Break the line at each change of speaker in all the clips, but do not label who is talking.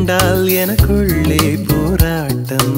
கண்டால் எனக்குள்ளே போராட்டம்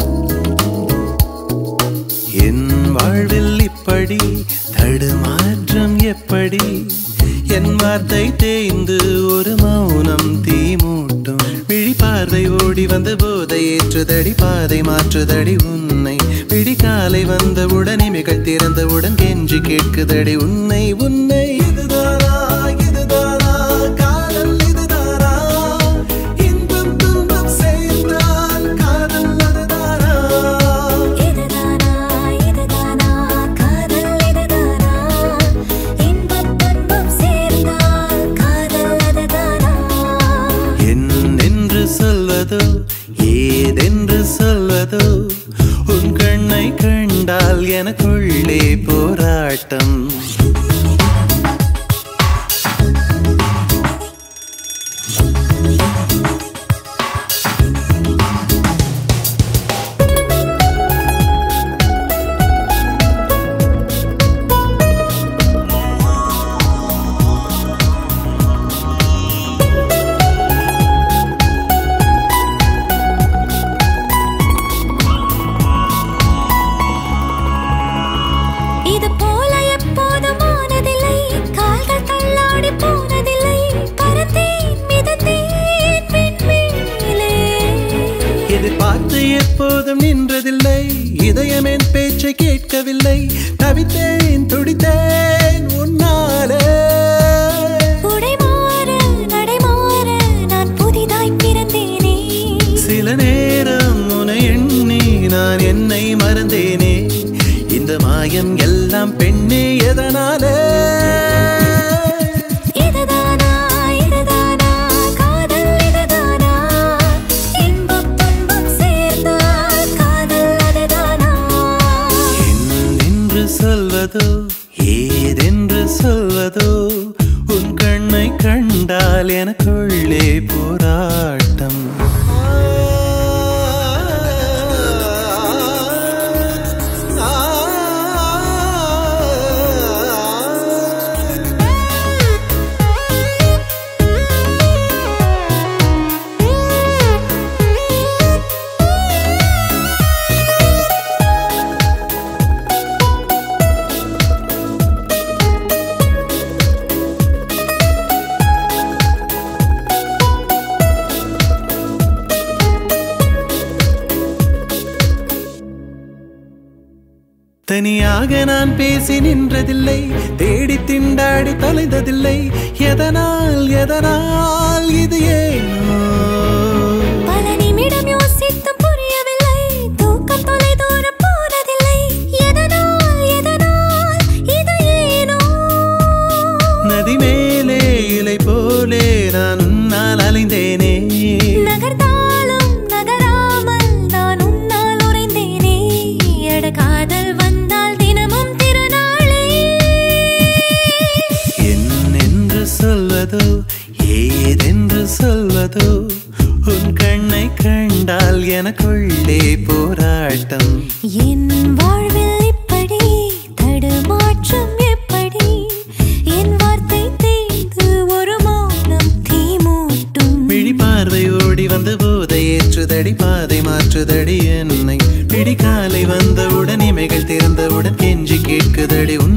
என் வாழ்வில் இப்படி தடுமாற்றம் எப்படி என் வார்த்தை தேய்ந்து ஒரு மௌனம் தீ மூட்டும் விழி பார்வை ஓடி வந்த போதை ஏற்றுதடி பாதை மாற்றுதடி உன்னை விழி காலை வந்தவுடன் இமைகள் திறந்தவுடன் கெஞ்சி கேட்குதடி உன்னை உன்னை இதுதானா இதுதானா காதல் இதுதானா இன்பம் துன்பம் சேர்ந்தால் காதல் அதுதானா
இதுதானா இதுதானா காதல் இதுதானா இன்பம் துன்பம் சேர்ந்தால் காதல் அதுதானா
என்னென்று சொல்வதோ ஏதென்று சொல்வதோ உன் கண்ணை கண்டால் எனக்குள்ளே போராட்டம்
இது போல எப்போதும் ஆனதில்லை கால்கள் தள்ளாடி போனதில்லை பறந்தேன் மிதந்தேன் விண்மீனிலே
எதிர்பார்த்து எப்போதும் நின்றதில்லை இதயம் என் பேச்சை கேட்கவில்லை தவித்தேன் துடித்தேன் உன்னாலே
உடை மாற நடை மாற நான் புதிதாய் பிறந்தேனே
சில நேரம் உனை எண்ணி நான் என்னை மறந்தேனே இந்த மாயம் எல்லாம் பெண்ணே எதனாலே
இதுதானா இதுதானா காதல் இதுதானா இன்பம் துன்பம் சேர்ந்தால் காதல் அதுதானா
என்னென்று சொல்வதோ ஏதென்று சொல்வதோ உன் கண்ணை கண்டால் எனக்குள்ளே போராட்டம் தனியாக நான் பேசி நின்றதில்லை தேடி திண்டாடி தொலைந்ததில்லை எதனால் எதனால் இது ஏனோ
பல நிமிடம் யோசித்தும் புரியவில்லை தூக்கம் தொலை தூரம் போனதில்லை எதனால் எதனால் இது ஏனோ
நதி மேலே இலை போலே நான் உன்னால் அலைந்தேனே
நகர்ந்தாலும் நகராமல் நான் உன்னால் உறைந்தேனே எட காதல் வந்தால் தினமும் திருநாளே
என்னென்று சொல்வதோ ஏதென்று சொல்வதோ உன் கண்ணை கண்டால் எனக்குள்ளே போராட்டம்
என் வாழ்வில் இப்படி தடுமாற்றம் எப்படி என் வார்த்தை தேய்ந்து ஒரு மௌனம் தீ மூட்டும்
விழி பார்வை ஓடி வந்த போதை ஏற்றுதடி பாதை மாற்றுதடி என்னை பிடி காலை வந்தவுடன் இமைகள் திறந்தவுடன் கெஞ்சி கேட்குதடி